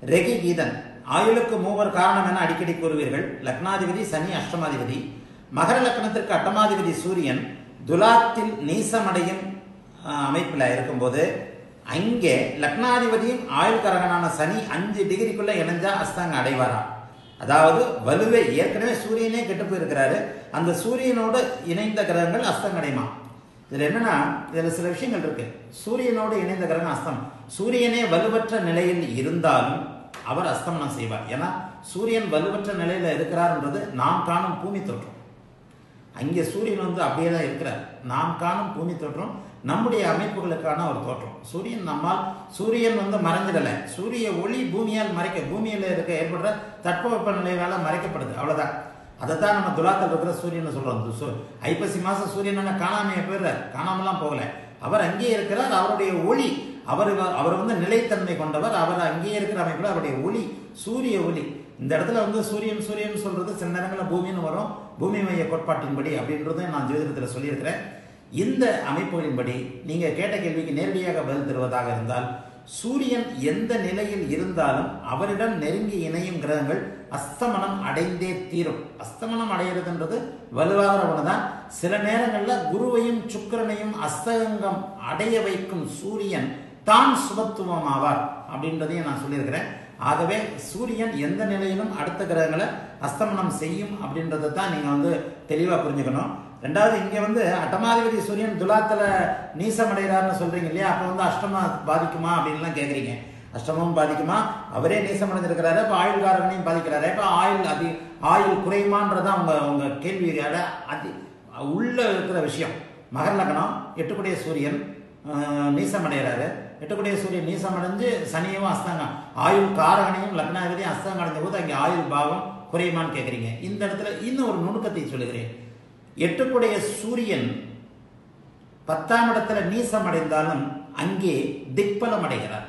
ரெகி கீதன் ஆயுளுக்கு மூவர் காரணம் என அடிக்கடி கூறுவீர்கள் லக்னாதிபதி சனி அஷ்டமாதிபதி மகர லக்னத்திற்கு அட்டமாதிபதி சூரியன் துலாத்தில் நீசமடையும் அஹ், அமைப்புல இருக்கும்போது அங்கே லக்னாதிபதியும் ஆயுள்கரகனான சனி அஞ்சு டிகிரிக்குள்ள இணைஞ்சா அஸ்தாங்க அடைவாரா அதாவது வலுவை ஏற்கனவே சூரியனே கெட்டு போயிருக்கிறாரு அந்த சூரியனோடு இணைந்த கிரகங்கள் அஸ்தம் அடையுமா இதுல என்னன்னா இதுல சில விஷயங்கள் இருக்கு சூரியனோடு இணைந்த கிரகம் அஸ்தம் சூரியனே வலுவற்ற நிலையில் இருந்தாலும் அவர் அஸ்தமனம் செய்வார் ஏன்னா சூரியன் வலுவற்ற நிலையில இருக்கிறார்ன்றது நாம் காணும் பூமி தோற்றம் அங்கே சூரியன் வந்து அப்படியே தான் இருக்கிறார் நாம் காணும் பூமி தோற்றம் நம்முடைய அமைப்புகளுக்கான ஒரு தோற்றம் சூரியன் நம்மால் சூரியன் வந்து மறைஞ்சிடலை சூரிய ஒளி பூமியால் மறைக்க பூமியில் இருக்க ஏற்படுற தட்பவெப்ப நிலையால மறைக்கப்படுது அவ்வளவுதான் அதை தான் நம்ம துலாத்தில் இருக்கிற சூரியனை சொல்றோம் து- சு- ஐப்பசி மாசம் சூரியன் என்ன காணாமையே போயிடுறார் காணாமலாம் போகல அவர் அங்கேயே இருக்கிறார் அவருடைய ஒளி அவர் வ- அவர் வந்து நிலைத்தன்மை கொண்டவர் அவர் அங்கேயே இருக்கிற அமைப்புல அவருடைய ஒளி சூரிய ஒளி இந்த இடத்துல வந்து சூரியன் சூரியன் சொல்றது சில நேரங்களில் பூமின்னு வரும் பூமி மைய கோட்பாட்டின்படி அப்படின்றத நான் ஜோதிடத்தில் சொல்லியிருக்கிறேன் இந்த அமைப்புகளின்படி நீங்க கேட்ட கேள்விக்கு நேரடியாக பதில் தருவதாக இருந்தால் சூரியன் எந்த நிலையில் இருந்தாலும் அவரிடம் நெருங்கி இணையும் கிரகங்கள் அஸ்தமனம் அடைந்தே தீரும் அஸ்தமனம் அடைகிறதுன்றது வலுவாகிற ஒண்ணுதான் சில நேரங்கள்ல குருவையும் சுக்கிரனையும் அஸ்தங்கம் அடைய வைக்கும் சூரியன் தான் சுபத்துவம் ஆவார் அப்படின்றதையும் நான் சொல்லியிருக்கிறேன் ஆகவே சூரியன் எந்த நிலையிலும் அடுத்த கிரகங்களை அஸ்தமனம் செய்யும் அப்படின்றத தான் நீங்க வந்து தெளிவா புரிஞ்சுக்கணும் ரெண்டாவது இங்க வந்து அட்டமாதிபதி சூரியன் துலாத்துல நீசம் அடைகிறாருன்னு சொல்றீங்க இல்லையா அப்ப வந்து அஷ்டமா பாதிக்குமா அப்படின்லாம் கேக்குறீங்க அஷ்டமம் பாதிக்குமா அவரே நீசம் அடைஞ்சிருக்கிறாரு இப்ப ஆயுள் காரகனையும் பாதிக்கிறாரு இப்ப ஆயுள் அதி ஆயுள் குறையுமான்றதான் உங்க உங்க கேள்வியோட அதி உள்ள இருக்கிற விஷயம் மகர லக்னம் எட்டுக்குடைய சூரியன் ஆஹ், நீசம் அடைகிறாரு எட்டுக்குடைய சூரியன் நீசம் அடைஞ்சு சனியும் அஸ்தாங்கம் ஆயுள் காரகனையும் லக்னாதிபதியும் அஸ்தாங்கம் அடைஞ்ச போது அங்கே ஆயுள் பாவம் குறையுமான்னு கேட்குறீங்க இந்த இடத்துல இன்னும் ஒரு நுணுக்கத்தை சொல்லுகிறேன் எட்டுக்குடைய சூரியன் பத்தாம் இடத்துல நீசம் அடைந்தாலும் அங்கே திக்பலம் அடைகிறார்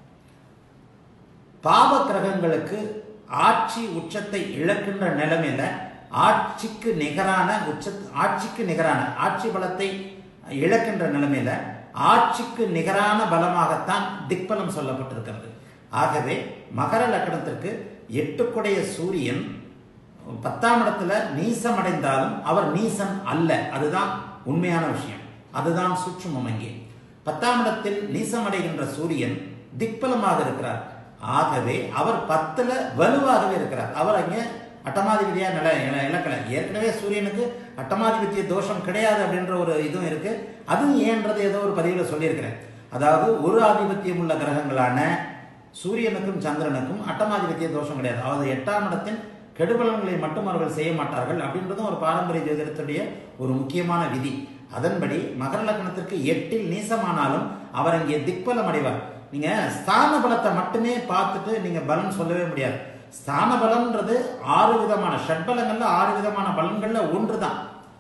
பாவ கிரகங்களுக்கு ஆட்சி உச்சத்தை இழக்கின்ற நிலைமையில ஆட்சிக்கு நிகரான உச்ச ஆட்சிக்கு நிகரான ஆட்சி பலத்தை இழக்கின்ற நிலைமையில ஆட்சிக்கு நிகரான பலமாகத்தான் திக்பலம் சொல்லப்பட்டிருக்கிறது ஆகவே மகர லக்னத்திற்கு எட்டுக்குடைய சூரியன் பத்தாம் இடத்துல நீசம் அடைந்தாலும் அவர் நீசன் அல்ல அதுதான் உண்மையான விஷயம் அதுதான் சூட்சுமம் அங்கே பத்தாம் இடத்தில் நீசம் அடைகின்ற சூரியன் திக்பலமாக இருக்கிறார் ஆகவே அவர் பத்துல வலுவாகவே இருக்கிறார் அவர் அங்கே அட்டமாதிபதியா நில இல- இலக்கல ஏற்கனவே சூரியனுக்கு அட்டமாதிபத்திய தோஷம் கிடையாது அப்படின்ற ஒரு இதுவும் இருக்கு அதுவும் ஏன்றது ஏதோ ஒரு பதிவில் சொல்லியிருக்கிறேன் அதாவது ஒரு ஆதிபத்தியம் உள்ள கிரகங்களான சூரியனுக்கும் சந்திரனுக்கும் அட்டமாதிபத்திய தோஷம் கிடையாது அதாவது எட்டாம் இடத்தின் கெடுபலன்களை மட்டும் அவர்கள் செய்ய மாட்டார்கள் அப்படின்றதும் ஒரு பாரம்பரிய ஜோதிடத்துடைய ஒரு முக்கியமான விதி அதன்படி மகர லக்னத்திற்கு எட்டில் நீசமானாலும் அவர் அங்கே திக்பலம் அடைவார் நீங்க ஸ்தான பலத்தை மட்டுமே பார்த்துட்டு நீங்க பலன் சொல்லவே முடியாது ஸ்தான பலம்ன்றது ஆறு விதமான ஷட்பலங்கள்ல ஆறு விதமான பலன்கள்ல ஒன்று தான்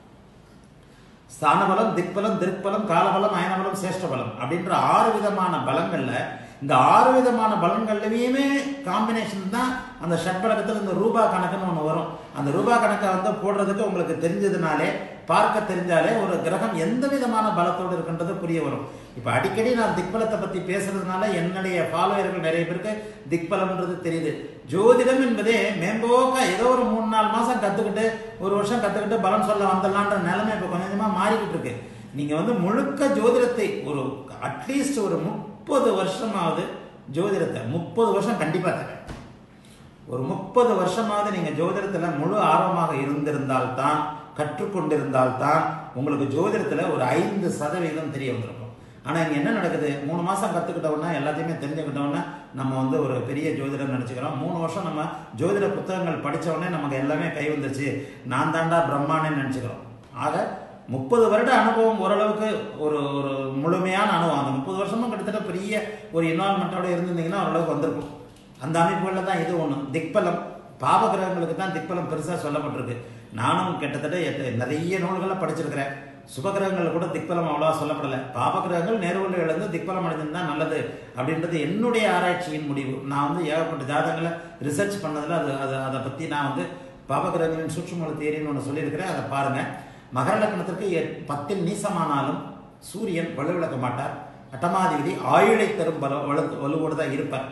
ஸ்தான பலம் திக்பலம் திருப்பலம் காலபலம் அயனபலம் சேஷ்ட பலம் அப்படின்ற ஆறு விதமான பலங்கள்ல இந்த ஆறு விதமான பலன்கள்லயுமே காம்பினேஷன் தான் அந்த ஷட்பலகத்தில் இந்த ரூபா கணக்குன்னு ஒன்று வரும் அந்த ரூபா கணக்கை வந்து போடுறதுக்கு உங்களுக்கு தெரிஞ்சதுனாலே பார்க்க தெரிஞ்சாலே ஒரு கிரகம் எந்த விதமான பலத்தோடு இருக்கின்றது புரிய வரும் இப்போ அடிக்கடி நான் திக்பலத்தை பத்தி பேசுறதுனால என்னுடைய ஃபாலோவர்கள் நிறைய பேருக்கு திக்பலம்ன்றது தெரியுது ஜோதிடம் என்பதே மேம்போக்கா ஏதோ ஒரு மூணு நாலு மாசம் கத்துக்கிட்டு ஒரு வருஷம் கத்துக்கிட்டு பலம் சொல்ல வந்துடலான்ற நிலைமை இப்போ கொஞ்சம் கொஞ்சமா மாறிக்கிட்டு இருக்கு நீங்க வந்து முழுக்க ஜோதிடத்தை ஒரு அட்லீஸ்ட் ஒரு முப்பது வருஷமாவது ஜோதிடத்தை முப்பது வருஷம் கண்டிப்பா தேவை ஒரு முப்பது வருஷமாவது நீங்க ஜோதிடத்துல முழு ஆர்வமாக இருந்திருந்தால்தான் கற்றுக்கொண்டிருந்தால்தான் உங்களுக்கு ஜோதிடத்துல ஒரு ஐந்து சதவீதம் தெரிய வந்திருக்கும் ஆனா இங்க என்ன நடக்குது மூணு மாசம் கத்துக்கிட்டோம்னா எல்லாத்தையுமே தெரிஞ்சுக்கிட்டோம்னா நம்ம வந்து ஒரு பெரிய ஜோதிடம் நினைச்சுக்கிறோம் மூணு வருஷம் நம்ம ஜோதிட புத்தகங்கள் படிச்ச உடனே நமக்கு எல்லாமே கை வந்துருச்சு நான் தாண்டா பிரம்மானேன்னு நினைச்சுக்கிறோம் ஆக முப்பது வருட அனுபவம் ஓரளவுக்கு ஒரு ஒரு முழுமையான அனுபவம் அந்த முப்பது வருஷமும் கிட்டத்தட்ட பெரிய ஒரு இன்வால்மெண்ட்டோட இருந்திருந்தீங்கன்னா ஓரளவுக்கு வந்திருக்கும் அந்த அமைப்புகளில் தான் இது ஒன்று திக்பலம் பாவ கிரகங்களுக்கு தான் திக்பலம் பெருசாக சொல்லப்பட்டிருக்கு நானும் கிட்டத்தட்ட எட்டு- நிறைய நூல்களை படிச்சிருக்கிறேன் சுபகிரகங்கள் கூட திக்பலம் அவ்வளோவா சொல்லப்படலை பாவ கிரகங்கள் நேர்வுள்ள இழந்து திக்பலம் அடைஞ்சிருந்தா நல்லது அப்படின்றது என்னுடைய ஆராய்ச்சியின் முடிவு நான் வந்து ஏகப்பட்ட ஜாதகங்களை ரிசர்ச் பண்ணதில் அது அது அதை பற்றி நான் வந்து பாவ கிரகங்களின் சூட்சுமல தேரின்னு ஒன்று சொல்லியிருக்கிறேன் அதை பாருங்கள் மகர லக்னத்திற்கு எட்- பத்தில் நீசமானாலும் சூரியன் வலுவிழக்க மாட்டார் அட்டமாதிபதி ஆயுளை தரும் பல வலு வலுவோடு தான் இருப்பார்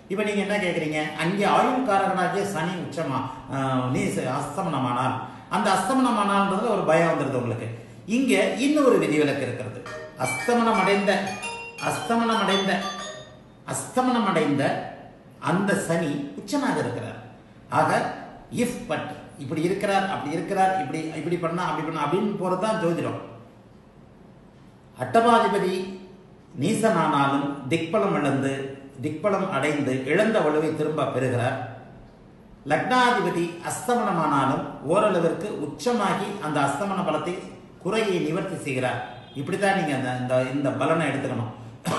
இப்போ நீங்க என்ன கேட்குறீங்க அங்கே ஆயுள்காரகனாகிய சனி உச்சமா ஆஹ், நீ ச- அஸ்தமனமானால் அந்த அஸ்தமனமானால்ன்றதுல ஒரு பயம் வந்துடுது உங்களுக்கு இங்க இன்னொரு விதிவிலக்கு இருக்கிறது அஸ்தமனம் அடைந்த அஸ்தமனம் அடைந்த அஸ்தமனம் அடைந்த அந்த சனி உச்சனாக இருக்கிறார் ஆக இஃப் பட் இப்படி இருக்கிறார் அப்படி இருக்கிறார் இப்படி இப்படி பண்ணா அப்படி பண்ணா அப்படின்னு போறது தான் ஜோதிடம் அட்டமாதிபதி நீசனானாலும் திக்பலம் இழந்து திக்பலம் அடைந்து இழந்த வலுவை திரும்ப பெறுகிறார் லக்னாதிபதி அஸ்தமனமானாலும் ஓரளவிற்கு உச்சமாகி அந்த அஸ்தமன பலத்தை குறையை நிவர்த்தி செய்கிறார் இப்படித்தான் நீங்க அந்த இந்த இந்த பலனை எடுத்துக்கணும்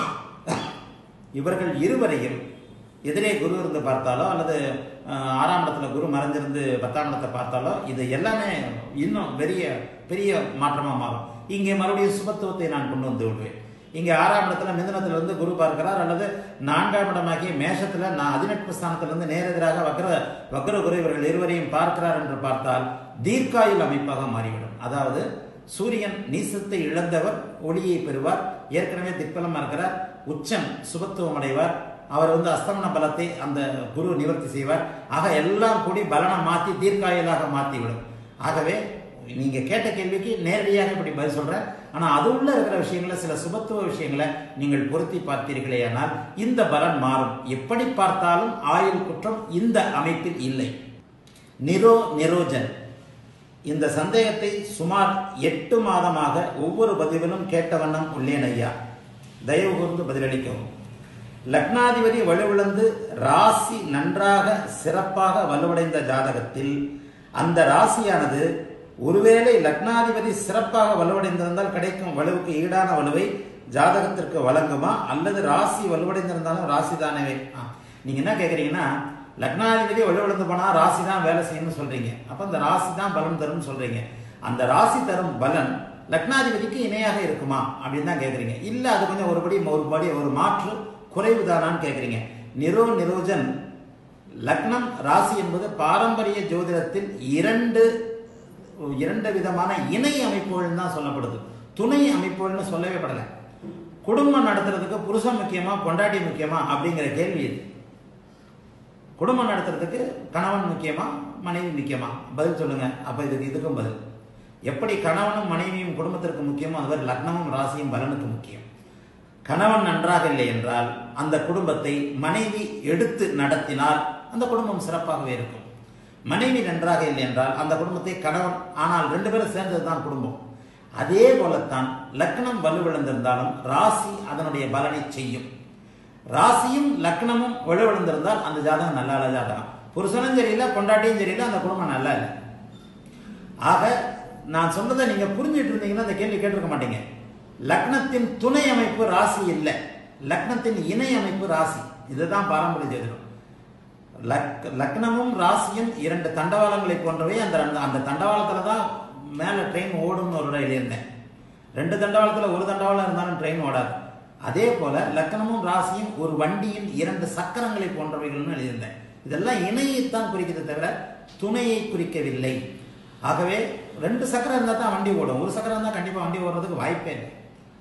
இவர்கள் இருவரையும் எதிரே குரு இருந்து பார்த்தாலோ அல்லது அஹ், ஆறாம் இடத்துல குரு மறைஞ்சிருந்து பத்தாம் இடத்தை பார்த்தாலோ இது எல்லாமே இன்னும் பெரிய பெரிய மாற்றமா மாறும் இங்கே மறுபடியும் சுபத்துவத்தை நான் கொண்டு வந்து விடுவேன் இங்கே ஆறாம் இடத்துல மிதுனத்துல இருந்து குரு பார்க்கிறார் அல்லது நான்காம் இடமாகிய மேஷத்துல நான் அதிநட்பு ஸ்தானத்திலிருந்து நேரெதிராக வக்ர வக்ர குரு இவர்கள் இருவரையும் பார்க்கிறார் என்று பார்த்தால் தீர்க்காயுள் அமைப்பாக மாறிவிடும் அதாவது சூரியன் நீசத்தை இழந்தவர் ஒளியை பெறுவார் ஏற்கனவே திக்பலமா இருக்கிறார் உச்சம் சுபத்துவம் அடைவார் அவர் வந்து அஸ்தமன பலத்தை அந்த குரு நிவர்த்தி செய்வார் ஆக எல்லாம் கூடி பலனை மாற்றி தீர்க்காயலாக மாற்றிவிடும் ஆகவே நீங்க கேட்ட கேள்விக்கு நேரடியாக இப்படி பதில் சொல்றேன் ஆனா அது உள்ள இருக்கிற விஷயங்களை சில சுபத்துவ விஷயங்களை நீங்கள் பொருத்தி பார்த்தீர்களேயானால் இந்த பலன் மாறும் எப்படி பார்த்தாலும் ஆயுள் குற்றம் இந்த அமைப்பில் இல்லை நிரோ நிரோஜன் இந்த சந்தேகத்தை சுமார் எட்டு மாதமாக ஒவ்வொரு பதிவிலும் கேட்ட வண்ணம் உள்ளேன் ஐயா தயவு கூர்ந்து பதிலளிக்கவும் லக்னாதிபதி வலுவிழந்து ராசி நன்றாக சிறப்பாக வலுவடைந்த ஜாதகத்தில் அந்த ராசியானது ஒருவேளை லக்னாதிபதி சிறப்பாக வலுவடைந்திருந்தால் கிடைக்கும் வலுவுக்கு ஈடான வலுவை ஜாதகத்திற்கு வழங்குமா அல்லது ராசி வலுவடைந்திருந்தாலும் ராசி தானே ஆ, நீங்க என்ன கேக்குறீங்கன்னா லக்னாதிபதி வலுவிழந்து போனா ராசி தான் வேலை செய்யணும்னு சொல்றீங்க அப்ப அந்த ராசி தான் பலன் தரும்னு சொல்றீங்க அந்த ராசி தரும் பலன் லக்னாதிபதிக்கு இணையாக இருக்குமா அப்படின்னு தான் கேக்குறீங்க இல்ல அது கொஞ்சம் ஒருபடி ஒருபடி ஒரு மாற்று குறைவு தானான்னு கேக்குறீங்க நிரோ நிரோஜன் லக்னம் ராசி என்பது பாரம்பரிய ஜோதிடத்தில் இரண்டு இரண்டு விதமான இணை அமைப்புகள் தான் சொல்லப்படுது துணை அமைப்புகள்னு சொல்லவே படல குடும்பம் நடத்துறதுக்கு புருஷன் முக்கியமா பொண்டாட்டி முக்கியமா அப்படிங்கிற கேள்வி இது குடும்பம் நடத்துறதுக்கு கணவன் முக்கியமா மனைவி முக்கியமா பதில் சொல்லுங்க அப்ப இதுக்கு இதுக்கும் பதில் எப்படி கணவனும் மனைவியும் குடும்பத்திற்கு முக்கியமோ அதுவரை லக்னமும் ராசியும் பலனுக்கு முக்கியம் கணவன் நன்றாக இல்லை என்றால் அந்த குடும்பத்தை மனைவி எடுத்து நடத்தினால் அந்த குடும்பம் சிறப்பாகவே இருக்கும் மனைவி நன்றாக இல்லை என்றால் அந்த குடும்பத்தை கணவன் ஆனால் ரெண்டு பேரும் சேர்ந்தது தான் குடும்பம் அதே போலத்தான் லக்னம் வலுவிழந்திருந்தாலும் ராசி அதனுடைய பலனை செய்யும் ராசியும் லக்னமும் வலுவிழந்திருந்தால் அந்த ஜாதகம் நல்ல நல்ல ஜாதகம் புருஷனும் சரியில்லை பொண்டாட்டியும் சரியில்லை அந்த குடும்பம் நல்லா இல்லை ஆக நான் சொன்னதை நீங்க புரிஞ்சுட்டு இருந்தீங்கன்னா அந்த கேள்வி கேட்டிருக்க மாட்டீங்க லக்னத்தின் துணை அமைப்பு ராசி இல்லை லக்னத்தின் இணை அமைப்பு ராசி இதுதான் பாரம்பரிய ஜோதிடம் லக் லக்னமும் ராசியும் இரண்டு தண்டவாளங்களை போன்றவை அந்த ரெண்டு- அந்த தண்டவாளத்துல தான் மேல ட்ரெயின் ஓடும்னு ஒரு இடம் எழுதியிருந்தேன் ரெண்டு தண்டவாளத்துல ஒரு தண்டவாளம் இருந்தாலும் ட்ரெயின் ஓடாது அதே போல லக்னமும் ராசியும் ஒரு வண்டியின் இரண்டு சக்கரங்களை போன்றவைகள்னு எழுதியிருந்தேன் இதெல்லாம் இணையைத்தான் குறிக்கிறது தவிர துணையை குறிக்கவில்லை ஆகவே ரெண்டு சக்கரம் இருந்தால் தான் வண்டி ஓடும் ஒரு சக்கரம் இருந்தால் கண்டிப்பாக வண்டி ஓடுறதுக்கு வாய்ப்பே இல்லை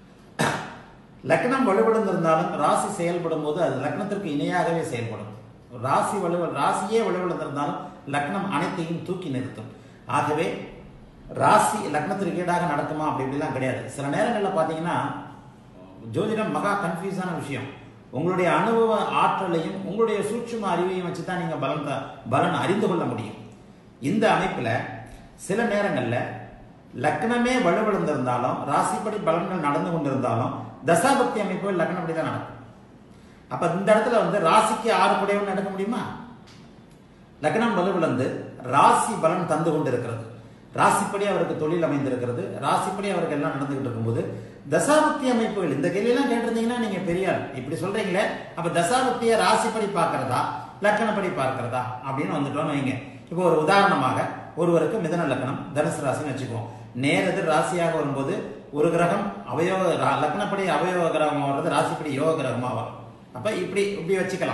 லக்னம் வலுவிழந்திருந்தாலும் ராசி செயல்படும் போது அது லக்னத்திற்கு இணையாகவே செயல்படும் ராசி வலு ராசியே வலுவிழந்திருந்தாலும் லக்னம் அனைத்தையும் தூக்கி நிறுத்தும் ஆகவே ராசி லக்னத்திற்கு ஈடாக நடக்குமா அப்படி இப்படிலாம் கிடையாது சில நேரங்களில் பார்த்தீங்கன்னா ஜோதிடம் மகா கன்ஃபியூஸான விஷயம் உங்களுடைய அனுபவ ஆற்றலையும் உங்களுடைய சூட்சும அறிவையும் வச்சு தான் நீங்கள் பலன் த- பலன் அறிந்து கொள்ள முடியும் இந்த அமைப்பில் சில நேரங்களில் லக்னமே வலுவிழந்திருந்தாலும் ராசிப்படி பலன்கள் நடந்து கொண்டிருந்தாலும் தசாபக்தி அமைப்பு லக்னப்படி தான் நடக்கும் அப்ப இந்த இடத்துல வந்து ராசிக்கு ஆறு குடையவன் நடக்க முடியுமா லக்னம் வலுவிழந்து ராசி பலன் தந்து கொண்டிருக்கிறது ராசிப்படி அவருக்கு தொழில் அமைந்திருக்கிறது ராசிப்படி அவருக்கு எல்லாம் நடந்துகிட்டு இருக்கும்போது தசாபக்தி அமைப்புகள் இந்த கேள்வியெல்லாம் கேட்டிருந்தீங்கன்னா நீங்க பெரிய ஆள் இப்படி சொல்றீங்களே அப்ப தசாபக்தியை ராசிப்படி பார்க்கறதா லக்கணப்படி பார்க்கறதா அப்படின்னு வந்துட்டோம்னு வைங்க இப்போ ஒரு உதாரணமாக ஒருவருக்கு மிதன லக்னம் தனுசு ராசின்னு வச்சுக்குவோம் நேரெதிர் ராசியாக வரும்போது ஒரு கிரகம் அவயோக ரா- லக்னப்படி அவயோக கிரகமாக வர்றது ராசிப்படி யோக கிரகமாக வரும் அப்ப இப்படி இப்படி வச்சுக்கலாம்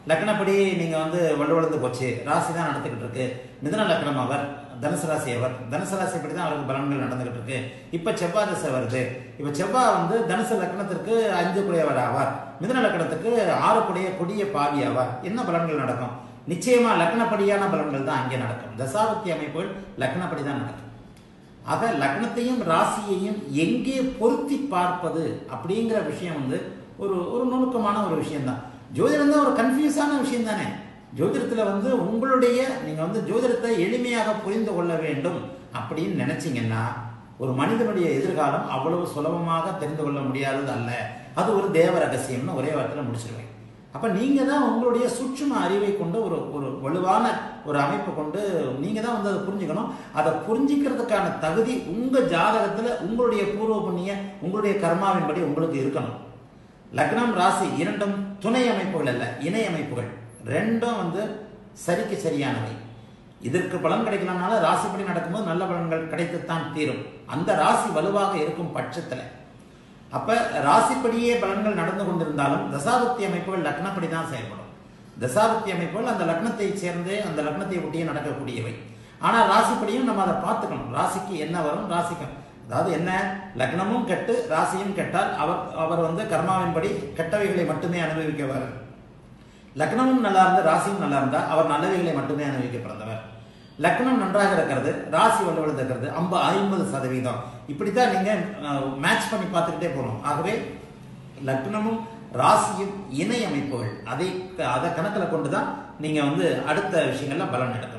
லக்னப்படி நீங்க வந்து வலுவழுந்து போச்சு ராசி தான் நடந்துகிட்டு இருக்கு மிதுன லக்னம் அவர் தனுசு ராசி அவர் தனுசு ராசி படி தான் அவருக்கு பலன்கள் நடந்துகிட்டு இருக்கு இப்ப செவ்வாய் திசை வருது இப்ப செவ்வாய் வந்து தனுசு லக்னத்திற்கு அஞ்சு குடையவர் ஆவார் மிதுன லக்னத்துக்கு ஆறு குடைய கொடிய பாவி ஆவார் என்ன பலன்கள் நடக்கும் நிச்சயமா லக்னப்படியான பலன்கள் தான் அங்கே நடக்கும் தசாபத்தி அமைப்புகள் லக்னப்படி தான் நடக்கும் ஆக லக்னத்தையும் ராசியையும் எங்கே பொருத்தி பார்ப்பது அப்படிங்கிற விஷயம் வந்து ஒரு ஒரு நுணுக்கமான ஒரு விஷயம் தான் ஜோதிடம் தான் ஒரு கன்ஃபியூஸான விஷயம் தானே ஜோதிடத்தில் வந்து உங்களுடைய நீங்கள் வந்து ஜோதிடத்தை எளிமையாக புரிந்து கொள்ள வேண்டும் அப்படின்னு நினைச்சீங்கன்னா ஒரு மனிதனுடைய எதிர்காலம் அவ்வளவு சுலபமாக தெரிந்து கொள்ள முடியாதது அல்ல அது ஒரு தேவ ரகசியம்னு ஒரே வாரத்தில் முடிச்சிருவேன் அப்ப நீங்க தான் உங்களுடைய சூட்சும அறிவை கொண்டு ஒரு ஒரு வலுவான ஒரு அமைப்பு கொண்டு நீங்க தான் வந்து அதை புரிஞ்சுக்கணும் அதை புரிஞ்சுக்கிறதுக்கான தகுதி உங்க ஜாதகத்துல உங்களுடைய பூர்வ புண்ணிய உங்களுடைய கர்மாவின்படி உங்களுக்கு இருக்கணும் லக்னம் ராசி இரண்டும் துணை அமைப்புகள் அல்ல இணை அமைப்புகள் ரெண்டும் வந்து சரிக்கு சரியானவை இதற்கு பலன் கிடைக்கலனால ராசிப்படி நடக்கும்போது நல்ல பலன்கள் கிடைத்துத்தான் தீரும் அந்த ராசி வலுவாக இருக்கும் பட்சத்துல அப்ப ராசிப்படியே பலன்கள் நடந்து கொண்டிருந்தாலும் தசாபக்தி அமைப்புகள் லக்னப்படி தான் செயல்படும் தசாபக்தி அமைப்புகள் அந்த லக்னத்தை சேர்ந்து அந்த லக்னத்தை ஒட்டியே நடக்கக்கூடியவை ஆனா ராசிப்படியும் நம்ம அதை பார்த்துக்கணும் ராசிக்கு என்ன வரும் ராசிக்கு அதாவது என்ன லக்னமும் கெட்டு ராசியும் கெட்டால் அவர் அவர் வந்து கர்மாவின்படி கெட்டவைகளை மட்டுமே அனுபவிக்கவர் லக்னமும் நல்லா இருந்தா ராசியும் நல்லா இருந்தா அவர் நல்லவைகளை மட்டுமே அனுபவிக்க பிறந்தவர் லக்னம் நன்றாக இருக்கிறது ராசி வலுவழுது இருக்கிறது ஐம்பது ஐம்பது சதவீதம் இப்படித்தான் நீங்க மேட்ச் பண்ணி பார்த்துக்கிட்டே போகணும் ஆகவே லக்னமும் ராசியும் இணை அமைப்புகள் அதை அதை கணக்கில் கொண்டு தான் நீங்க வந்து அடுத்த விஷயங்கள்ல பலன் எடுக்கணும்